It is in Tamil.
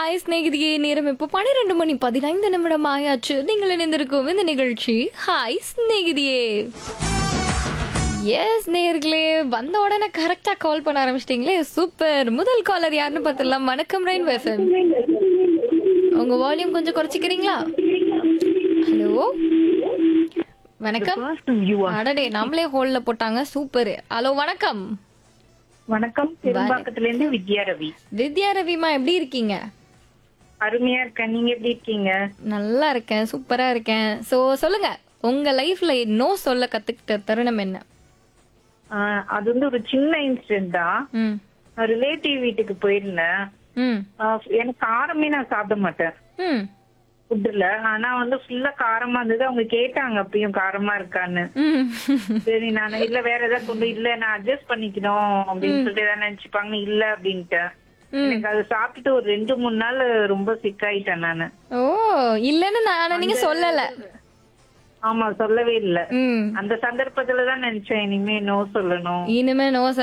ஹாய் ஸ்நேகிதியே நேரம் இப்போ பன்னிரெண்டு மணி பதினைந்து நிமிடம் ஆயாச்சு நீங்கள் இணைந்திருக்கும் இந்த நிகழ்ச்சி ஹாய் ஸ்நேகிதியே எஸ் நேர்களே வந்த உடனே கரெக்டா கால் பண்ண ஆரம்பிச்சிட்டீங்களே சூப்பர் முதல் காலர் யாருன்னு பார்த்துடலாம் வணக்கம் ரெயின் எஃப்எம் உங்க வால்யூம் கொஞ்சம் குறைச்சிக்கிறீங்களா ஹலோ வணக்கம் அடடே நம்மளே ஹோல்ல போட்டாங்க சூப்பர் ஹலோ வணக்கம் வணக்கம் பெரும்பாக்கத்துல இருந்து வித்யா ரவி வித்யா ரவிமா எப்படி இருக்கீங்க அருமையா இருக்கேன் நீங்க எப்படி இருக்கீங்க நல்லா இருக்கேன் சூப்பரா இருக்கேன் சோ சொல்லுங்க உங்க லைஃப்ல நோ சொல்ல கத்துக்கிட்ட தருணம் என்ன ஆஹ் அது வந்து ஒரு சின்ன இன்சிடென்ட் தான் ம் ரிலேட்டிவ் வீட்டுக்கு போயிருந்தேன் ம் ஆஹ் எனக்கு காரமே நான் சாப்பிட மாட்டேன் ம் ஃபுட்டுல ஆனா வந்து ஃபுல்லா காரமா இருந்தது அவங்க கேட்டாங்க அப்பயும் காரமா இருக்கான்னு ம் சரி நான் இல்ல வேற ஏதாவது கொண்டு இல்ல நான் அட்ஜஸ்ட் பண்ணிக்கணும் அப்படின்னு சொல்லிட்டு ஏதாவது நினைச்சுப்பாங்க இல்ல அப்படின்ட்டு எனக்கு அதை சாப்பிட்டுட்டு ஒரு ரெண்டு மூணு நாள் ரொம்ப சிக் ஆயிட்டேன் நானு ஓ இல்லன்னு நான் நீங்க சொல்லல ஆமா சொல்லவே இல்ல ம் அந்த சந்தர்ப்பத்துல தான் நினைச்சேன் இனிமே நோ சொல்லணும் இனிமே நோ